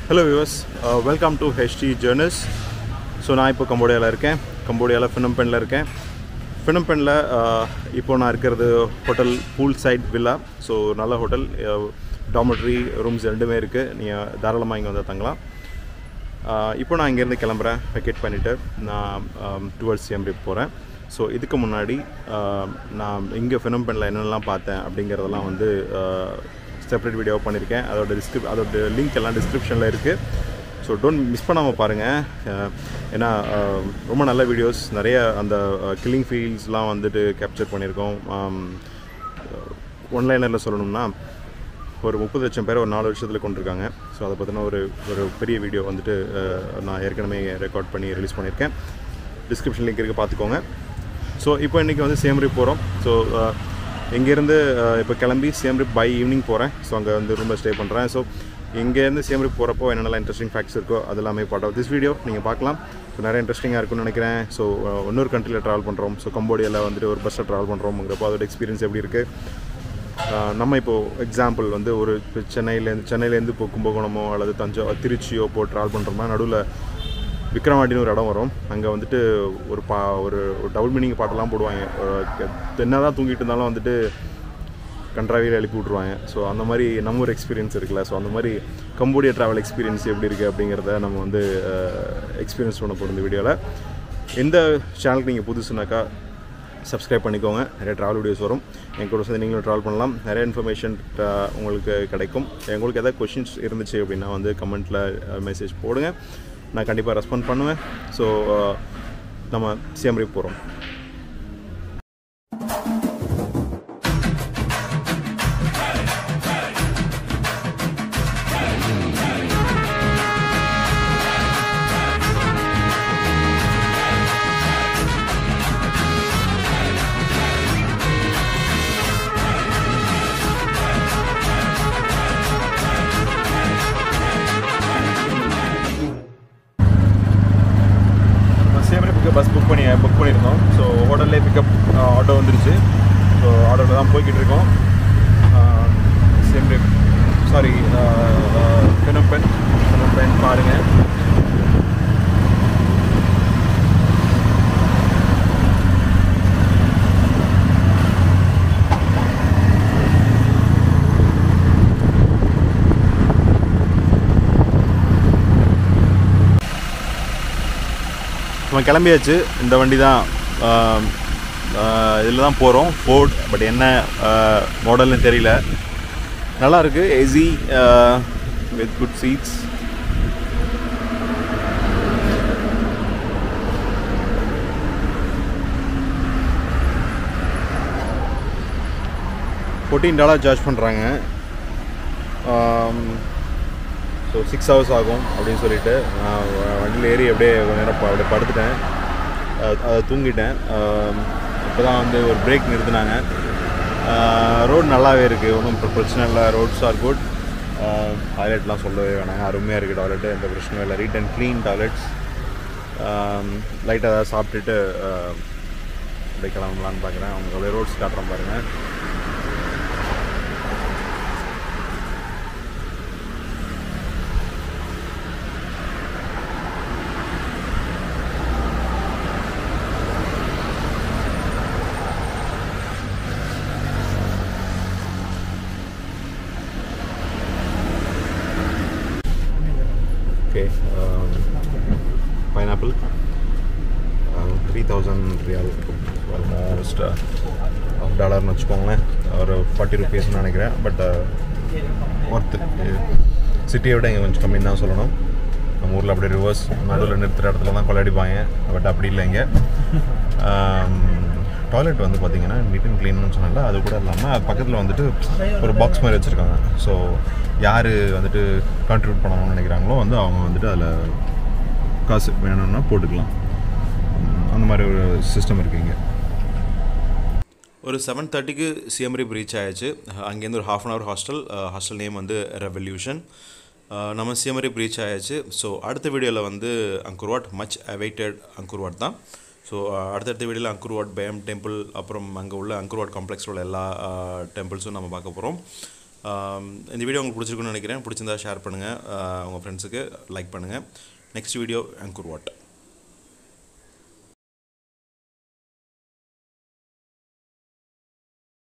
hello viewers welcome to HD journals so நான் இப்போ கம்போடியாவில் இருக்கேன் கம்போடியாவில் ஃபினம்பெனில் இருக்கேன் ஃபினம்பெனில் இப்போ நான் இருக்கிறது hotel pool side villa so நல்ல ஹோட்டல் டாமெட்ரி ரூம்ஸ் ரெண்டுமே இருக்குது நீங்கள் தாராளமாக இங்கே வந்து தங்கலாம் ஆஹ் இப்போ நான் இங்கேருந்து கிளம்புறேன் வெக்கேட் பண்ணிவிட்டு நான் டுவர்ட்ஸ் சிஎம்ரிப் போகிறேன் ஸோ இதுக்கு முன்னாடி ஆஹ் நான் இங்கே ஃபினம்பெனில் என்னென்னலாம் பார்த்தேன் அப்படிங்கிறதெல்லாம் வந்து செப்பரேட் வீடியோ பண்ணியிருக்கேன் அதோட டிஸ்கிரிப் அதோட லிங்க் எல்லாம் டிஸ்கிரிப்ஷனில் இருக்குது ஸோ டோன்ட் மிஸ் பண்ணாமல் பாருங்கள் ஏன்னா ஆஹ் ரொம்ப நல்ல வீடியோஸ் நிறைய அந்த கில்லிங் ஃபீல்ஸ்லாம் வந்துட்டு கேப்சர் பண்ணியிருக்கோம் ஒன்லைனரில் சொல்லணும்னா ஒரு முப்பது லட்சம் பேர் ஒரு நாலு வருஷத்தில் கொண்டிருக்காங்க ஸோ அதை பற்றின ஒரு ஒரு பெரிய வீடியோ வந்துட்டு அஹ், நான் ஏற்கனவே ரெக்கார்ட் பண்ணி ரிலீஸ் பண்ணியிருக்கேன் டிஸ்கிரிப்ஷன் லிங்க் இருக்குது பார்த்துக்கோங்க ஸோ இப்போ இன்றைக்கி வந்து சேம்ரிப் போகிறோம் ஸோ இங்கேருந்து இப்போ கிளம்பி சேம்ரிப் பை ஈவினிங் போகிறேன் ஸோ அங்கே வந்து ரூமில் ஸ்டே பண்ணுறேன் ஸோ இங்கேருந்து சேம்ரிப் போகிறப்போ என்னென்னலாம் இன்ட்ரெஸ்டிங் ஃபேக்ட்ஸ் இருக்கோ அது எல்லாமே பார்ட் ஆஃப் திஸ் வீடியோ நீங்கள் பார்க்கலாம் ஸோ நிறைய இன்ட்ரெஸ்டிங்காக இருக்கும்னு நினைக்கிறேன் ஸோ இன்னொரு கண்ட்ரியில் ட்ராவல் பண்ணுறோம் ஸோ கம்போடியாவில் வந்துட்டு ஒரு பஸ்ஸில் ட்ராவல் பண்ணுறோம்ங்கிறப்போ அதோட எக்ஸ்பீரியன்ஸ் எப்படி இருக்குது ஆஹ் நம்ம இப்போது எக்ஸாம்பிள் வந்து ஒரு இப்போ சென்னையிலேருந்து சென்னையிலேருந்து இப்போ கும்பகோணமோ அல்லது தஞ்சை திருச்சியோ போ ட்ராவல் பண்ணுறோம்னா நடுவில் விக்ரவாண்டின்னு ஒரு இடம் வரும் அங்கே வந்துட்டு ஒரு பா ஒரு ஒரு டபுள் மீனிங் பாட்டெல்லாம் போடுவாங்க என்ன தான் தூங்கிட்டு இருந்தாலும் வந்துட்டு கன்றாவியில் எழுப்பி விட்ருவாங்க ஸோ அந்த மாதிரி நம்ம ஒரு எக்ஸ்பீரியன்ஸ் இருக்குல்ல ஸோ அந்த மாதிரி கம்போடியா ட்ராவல் எக்ஸ்பீரியன்ஸ் எப்படி இருக்குது அப்படிங்கிறத நம்ம வந்து எக்ஸ்பீரியன்ஸ் பண்ண போகிறோம் இந்த வீடியோவில் எந்த சேனலுக்கு நீங்கள் புதுசுனாக்கா சப்ஸ்கிரைப் பண்ணிக்கோங்க நிறைய ட்ராவல் வீடியோஸ் வரும் என் கூட சேர்ந்து நீங்களும் ட்ராவல் பண்ணலாம் நிறைய இன்ஃபர்மேஷன் உங்களுக்கு கிடைக்கும் உங்களுக்கு எதாவது கொஷின்ஸ் இருந்துச்சு அப்படின்னா வந்து கமெண்ட்டில் மெசேஜ் போடுங்க நான் கண்டிப்பாக ரெஸ்பாண்ட் பண்ணுவேன் ஸோ நம்ம சிஎம்ரி போகிறோம் சேமரிப்புக்கு பஸ் புக் பண்ணி புக் பண்ணியிருந்தோம் ஸோ ஹோட்டல்லே பிக்கப் ஆட்டோ வந்துருச்சு ஸோ ஆட்டோவில் தான் போய்கிட்டு இருக்கோம் சேம்ரிப் சாரி பினப்பென் பினப்பென் பாருங்கள் நம்ம கிளம்பியாச்சு இந்த வண்டி தான் இதில் தான் போகிறோம் ஃபோர்ட் பட் என்ன மாடல்னு தெரியல நல்லா இருக்கு AC with good seats fourteen dollar charge பண்ணுறாங்க ஸோ சிக்ஸ் ஹவர்ஸ் ஆகும் அப்படின்னு சொல்லிட்டு நான் வண்டியில் ஏறி அப்படியே கொஞ்ச நேரம் ப- அப்படியே படுத்துட்டேன் அஹ் அதை தூங்கிட்டேன் இப்போ தான் வந்து ஒரு பிரேக் நிறுத்தினாங்க ரோடு நல்லாவே இருக்குது ஒன்றும் பிரச்சனை இல்லை ரோட்ஸ் ஆர் குட் டாய்லெட்லாம் சொல்லவே வேணாங்க அருமையாக இருக்குது டாய்லெட்டு எந்த பிரச்சனையும் இல்லை ரீட் அண்ட் க்ளீன் டாய்லெட்ஸ் லைட்டாக ஏதாவது சாப்பிட்டுட்டு அஹ், அப்படியே கிளம்பலான்னு பார்க்குறேன் அவங்க அப்படியே ரோட்ஸ் காட்டுறேன் பாருங்கள் okay pineapple three thousand riel almost half டாலர்னு வச்சுக்கோங்களேன் ஒரு ஃபார்ட்டி ருபீஸ்னு நினைக்கிறேன் பட் ஒர்த்து சிட்டியை விட இங்கே கொஞ்சம் கம்மின்னு தான் சொல்லணும் நம்ம ஊரில் அப்படியே ரிவர்ஸ் நடுவில் நிறுத்துகிற இடத்துல தான் கொள்ளாடிப்பாங்க பட் அப்படி இல்லை இங்கே டாய்லெட் வந்து பார்த்தீங்கன்னா நீட் அண்ட் க்ளீன்னு சொன்னால அது கூட இல்லாமல் அது பக்கத்தில் வந்துட்டு ஒரு பாக்ஸ் மாதிரி வச்சுருக்காங்க ஸோ யார் வந்துட்டு கான்ட்ரிபியூட் பண்ணணும்னு நினைக்கிறாங்களோ வந்து அவங்க வந்துட்டு அதில் காசு வேணும்னா போட்டுக்கலாம் உம், அந்த மாதிரி ஒரு சிஸ்டம் இருக்குங்க ஒரு செவன் தேர்ட்டிக்கு சிஎம்ரிப் ரீச் ஆயாச்சு அங்கேருந்து ஒரு half an hour hostel hostel name வந்து ரெவல்யூஷன் நம்ம சிஎம்ரிப் ரீச் ஆயாச்சு ஸோ அடுத்த வீடியோவில் வந்து அங்குர்வாட் மச் அவைட்டட் அங்குர்வாட் தான் ஸோ அடுத்தடுத்த வீடியோவில் அங்குர்வாட் பயம் டெம்பிள் அப்புறம் அங்கே உள்ள அங்குர்வாட் காம்ப்ளெக்ஸில் உள்ள எல்லா டெம்பிள்ஸும் நம்ம பார்க்க போகிறோம் ஆம், இந்த வீடியோ உங்களுக்கு பிடிச்சிருக்குன்னு நினைக்கிறேன் பிடிச்சிருந்தா ஷேர் பண்ணுங்கள் உங்கள் ஃப்ரெண்ட்ஸுக்கு லைக் பண்ணுங்கள் நெக்ஸ்ட் வீடியோ அங்கூர் வாட்